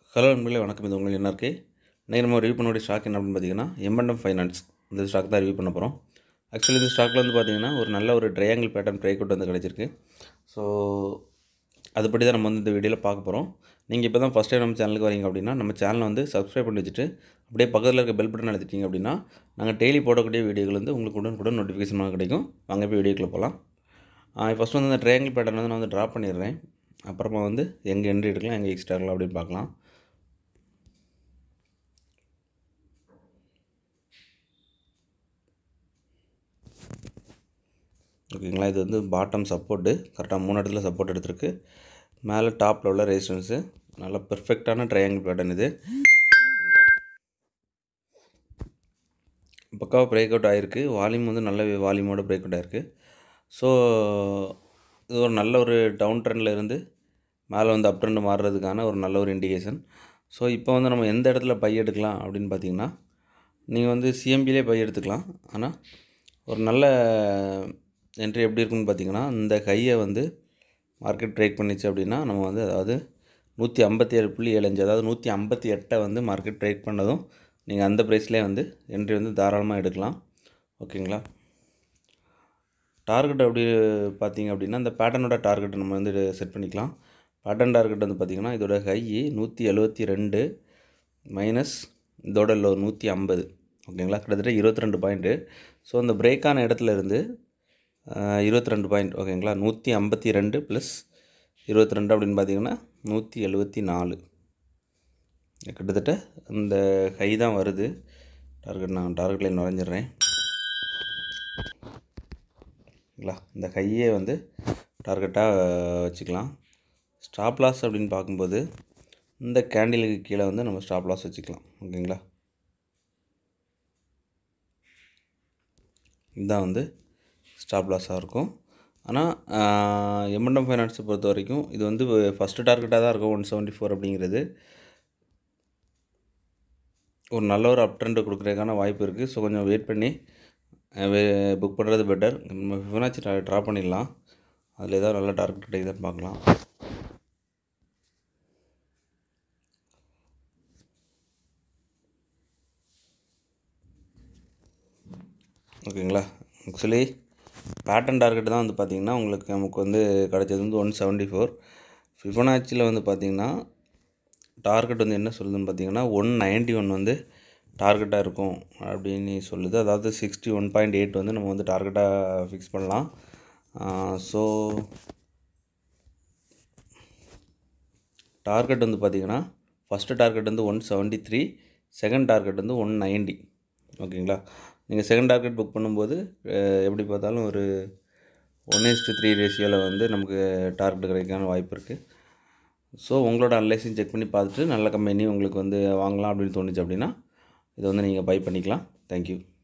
hello நண்பர்களே வணக்கம் இது உங்கள் என்ன இருக்கு இன்றைக்கி நம்ம ரிவ்யூ பண்ணக்கூடிய ஸ்டாக் என்ன அப்படின்னு பார்த்தீங்கன்னா எம்என்எம் ஃபைனான்ஸ் இந்த ஸ்டாக் தான் ரிவ்யூ பண்ண போகிறோம் ஆக்சுவலி இந்த ஸ்டாக்கில் வந்து பார்த்தீங்கன்னா ஒரு நல்ல ஒரு ட்ரையாங்கிள் பேட்டர்ன் பிரேக் அவுட் வந்து கிடச்சிருக்கு ஸோ அதுபடி தான் நம்ம வந்து இந்த வீடியோவில் பார்க்க போகிறோம் நீங்கள் இப்போ தான் ஃபஸ்ட் டைம் நம்ம சேனலுக்கு வரீங்க அப்படின்னா நம்ம சேனலை வந்து சப்ஸ்கிரைப் பண்ணி வச்சுட்டு அப்படியே பக்கத்தில் இருக்க பெல் பட்டன் அழுத்திட்டீங்க அப்படின்னா நாங்கள் டெய்லி போடக்கூடிய வீடியோகள் வந்து உங்களுக்கு உடனுக்குடன் நோட்டிஃபிகேஷனாக கிடைக்கும் வாங்க போய் வீடியோக்குள்ளே போகலாம் ஃபஸ்ட் வந்து இந்த ட்ரையாங்கிள் பேட்டர்ன் வந்து நான் வந்து ட்ரா பண்ணிடுறேன் அப்புறமா வந்து எங்கே என்ட்ரி எடுக்கலாம் எங்கே எக்ஸ்ட்ரா இருக்கலாம் அப்படின்னு பார்க்கலாம் ஓகேங்களா இது வந்து பாட்டம் சப்போர்ட்டு கரெக்டாக மூணு இடத்துல சப்போர்ட் எடுத்திருக்கு மேலே டாப்பில் உள்ள ரெசிஸ்டன்ஸு நல்ல பெர்ஃபெக்டான ட்ரையாங்கிள் பேட்டர்ன் இது பக்காவாக பிரேக் அவுட் ஆகிருக்கு வால்யூம் வந்து நல்ல வால்யூமோட பிரேக் அவுட் ஆகிருக்கு ஸோ இது ஒரு நல்ல ஒரு டவுன் ட்ரெண்டில் இருந்து மேலே வந்து அப் ட்ரெண்ட் மாறுறதுக்கான ஒரு நல்ல ஒரு இண்டிகேஷன் ஸோ இப்போ வந்து நம்ம எந்த இடத்துல பை எடுக்கலாம் அப்படின்னு பார்த்தீங்கன்னா நீங்கள் வந்து சிஎம்பிலே பை எடுத்துக்கலாம் ஆனால் ஒரு நல்ல என்ட்ரி எப்படி இருக்குன்னு பார்த்தீங்கன்னா இந்த கையை வந்து மார்க்கெட் ட்ரேக் பண்ணிச்சு அப்படின்னா நம்ம வந்து அதாவது நூற்றி ஐம்பத்தி ஏழு புள்ளி ஏழஞ்சு அதாவது நூற்றி ஐம்பத்தி எட்டை வந்து மார்க்கெட் ட்ரேக் பண்ணதும் நீங்கள் அந்த ப்ரைஸ்லேயே வந்து என்ட்ரி வந்து தாராளமாக எடுக்கலாம் ஓகேங்களா டார்கெட் அப்படி பார்த்தீங்க அப்படின்னா இந்த பேட்டர்னோட டார்கெட் நம்ம வந்து செட் பண்ணிக்கலாம் பேட்டர்ன் டார்கெட் வந்து பார்த்திங்கன்னா இதோட ஹை நூற்றி எழுபத்தி ரெண்டு மைனஸ் இதோட லோ நூற்றி ஐம்பது ஓகேங்களா கிட்டத்தட்ட இருபத்தி ரெண்டு பாயிண்ட்டு ஸோ அந்த பிரேக்கான இடத்துல இருந்து இருபத்தி ரெண்டு பாயிண்ட் ஓகேங்களா நூற்றி ஐம்பத்தி ரெண்டு ப்ளஸ் இருபத்தி ரெண்டு அப்படின்னு பார்த்தீங்கன்னா நூற்றி எழுபத்தி நாலு கிட்டத்தட்ட இந்த ஹை தான் வருது டார்கெட் நான் டார்கெட் லைன் வரைஞ்சிடுறேன் ஓகேங்களா இந்த ஹையே வந்து டார்கெட்டாக வச்சுக்கலாம் ஸ்டாப் லாஸ் அப்படின்னு பார்க்கும்போது இந்த கேண்டிலுக்கு கீழே வந்து நம்ம ஸ்டாப் லாஸ் வச்சுக்கலாம் ஓகேங்களா இதுதான் வந்து ஸ்டாப் லாஸாக இருக்கும் ஆனால் எம்என்எம் ஃபைனான்ஸை பொறுத்த வரைக்கும் இது வந்து ஃபஸ்ட்டு டார்கெட்டாக தான் இருக்கும் ஒன் செவன்ட்டி ஃபோர் அப்படிங்கிறது ஒரு நல்ல ஒரு அப் ட்ரெண்ட் கொடுக்குறதுக்கான வாய்ப்பு இருக்குது ஸோ கொஞ்சம் வெயிட் பண்ணி புக் பண்ணுறது பெட்டர் நம்ம ஃபினாச்சி ட்ரா பண்ணிடலாம் அதில் ஏதாவது நல்ல டார்கெட் கிடைக்குதான்னு பார்க்கலாம் ஓகேங்களா ஆக்சுவலி பேட்டன் டார்கெட் தான் வந்து பார்த்திங்கன்னா உங்களுக்கு நமக்கு வந்து கிடச்சது வந்து ஒன் செவன்ட்டி ஃபோர் ஃபிபனாச்சியில் வந்து பார்த்திங்கன்னா டார்கெட் வந்து என்ன சொல்லுதுன்னு பார்த்தீங்கன்னா ஒன் நைன்ட்டி ஒன் வந்து டார்கெட்டாக இருக்கும் அப்படின்னு சொல்லுது அதாவது சிக்ஸ்டி ஒன் பாயிண்ட் எயிட் வந்து நம்ம வந்து டார்கெட்டாக ஃபிக்ஸ் பண்ணலாம் ஸோ டார்கெட் வந்து பார்த்திங்கன்னா ஃபஸ்ட்டு டார்கெட் வந்து one seventy three second target வந்து ஒன் நைன்ட்டி ஓகேங்களா நீங்கள் செகண்ட் டார்கெட் புக் பண்ணும்போது எப்படி பார்த்தாலும் ஒரு ஒன் இஸ்டு த்ரீ ரேஷியோவில் வந்து நமக்கு டார்கெட் கிடைக்கான வாய்ப்பு இருக்குது ஸோ உங்களோட அனலைஸையும் செக் பண்ணி பார்த்துட்டு நல்ல கம்பெனி உங்களுக்கு வந்து வாங்கலாம் அப்படின்னு தோணுச்சு அப்படின்னா இதை வந்து நீங்கள் பை பண்ணிக்கலாம் தேங்க்யூ